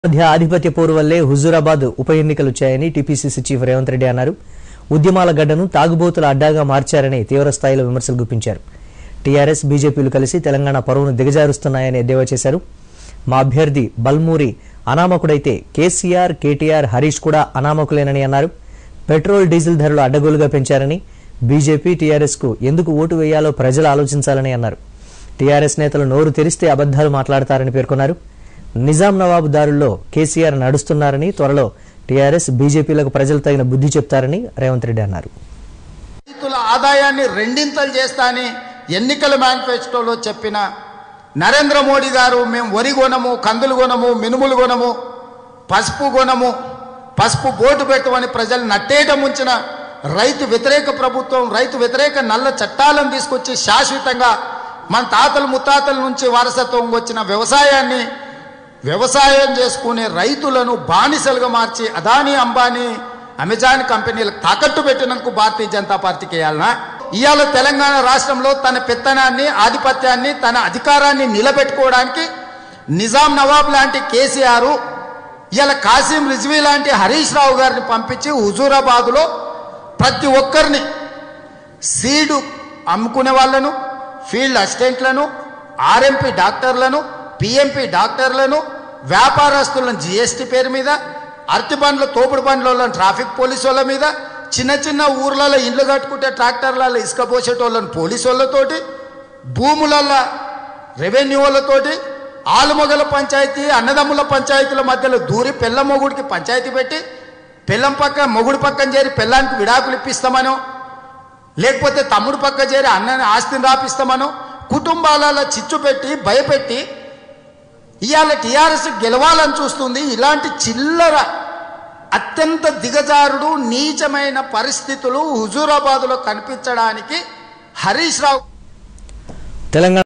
మధ్య ఆధిపత్య పోరు వల్లే హుజూరాబాద్ ఉప ఎన్నికలు వచ్చాయని టీపీసీసీ చీఫ్ రేవంత్ రెడ్డి అన్నారు ఉద్యమాల గడ్డను తాగుబోతుల అడ్డాగా మార్చారని తీవ్ర స్థాయిలో విమర్శలు గుప్పించారు టీఆర్ఎస్ బీజేపీలు కలిసి తెలంగాణ పరువును దిగజారుస్తున్నాయని ఎద్దేవా చేశారు మా అభ్యర్థి బల్మూరి అనామకుడైతే కేసీఆర్ కేటీఆర్ హరీష్ కూడా అనామకులేనని అన్నారు పెట్రోల్ డీజిల్ ధరలు అడ్డగోలుగా పెంచారని బీజేపీ టీఆర్ఎస్ కు ఎందుకు ఓటు వేయాలో ప్రజలు ఆలోచించాలని అన్నారు టీఆర్ఎస్ నేతలు నోరు తెరిస్తే అబద్ధాలు మాట్లాడతారని పేర్కొన్నారు నిజాం నవాబు దారుల్లో కేసీఆర్ నడుస్తున్నారని త్వరలో టీఆర్ఎస్ బీజేపీలకు ప్రజలు తగిన బుద్ధి చెప్తారని రేవంత్ రెడ్డి అన్నారు రైతుల ఆదాయాన్ని రెండింతలు చేస్తా అని ఎన్నికల మేనిఫెస్టోలో చెప్పిన నరేంద్ర మోడీ గారు మేము వరి కొనము కందులు కొనము మినుములు కొనము పసుపు కొనము పసుపు బోటు పెట్టమని ప్రజలు నట్టేట ముంచిన రైతు వ్యతిరేక ప్రభుత్వం రైతు వ్యతిరేక నల్ల చట్టాలను తీసుకొచ్చి శాశ్వతంగా మన తాతలు ముత్తాతల నుంచి వారసత్వం వచ్చిన వ్యవసాయాన్ని వ్యవసాయం చేసుకునే రైతులను బానిసలుగా మార్చి అదానీ అంబానీ అమెజాన్ కంపెనీలకు తాకట్టు పెట్టినందుకు భారతీయ జనతా పార్టీకి వేయాలనా ఇవాళ తెలంగాణ రాష్ట్రంలో తన పెత్తనాన్ని ఆధిపత్యాన్ని తన అధికారాన్ని నిలబెట్టుకోవడానికి నిజాం నవాబ్ లాంటి కేసీఆర్ ఇవాళ కాసిం రిజ్వీ లాంటి హరీష్ రావు గారిని పంపించి హుజూరాబాదులో ప్రతి ఒక్కరిని సీడు అమ్ముకునే వాళ్ళను ఫీల్డ్ అసిస్టెంట్లను ఆర్ఎంపీ డాక్టర్లను పిఎంపీ డాక్టర్లను వ్యాపారస్తులను జిఎస్టీ పేరు మీద అరటి బండ్ల తోపుడు బండ్ల ట్రాఫిక్ పోలీసు వాళ్ళ మీద చిన్న చిన్న ఊర్లలో ఇండ్లు కట్టుకుంటే ట్రాక్టర్లలో ఇసుక పోసేటోళ్ళని పోలీసు వాళ్ళతోటి భూములల్లో రెవెన్యూ వాళ్ళతోటి ఆలుమొగల పంచాయతీ అన్నదమ్ముల పంచాయతీల మధ్యలో దూరి పెళ్ళ మొగుడికి పంచాయతీ పెట్టి పెళ్ళం పక్క మొగుడు పక్కన చేరి పెళ్ళానికి విడాకులు ఇప్పిస్తామనో లేకపోతే తమ్ముడు పక్క చేరి అన్నని ఆస్తిని రాపిస్తామనో కుటుంబాలలో చిచ్చు పెట్టి భయపెట్టి ఇవాళ టీఆర్ఎస్ గెలవాలని చూస్తుంది ఇలాంటి చిల్లర అత్యంత దిగజారుడు నీచమైన పరిస్థితులు హుజూరాబాద్లో కనిపించడానికి హరీష్ రావు తెలంగాణ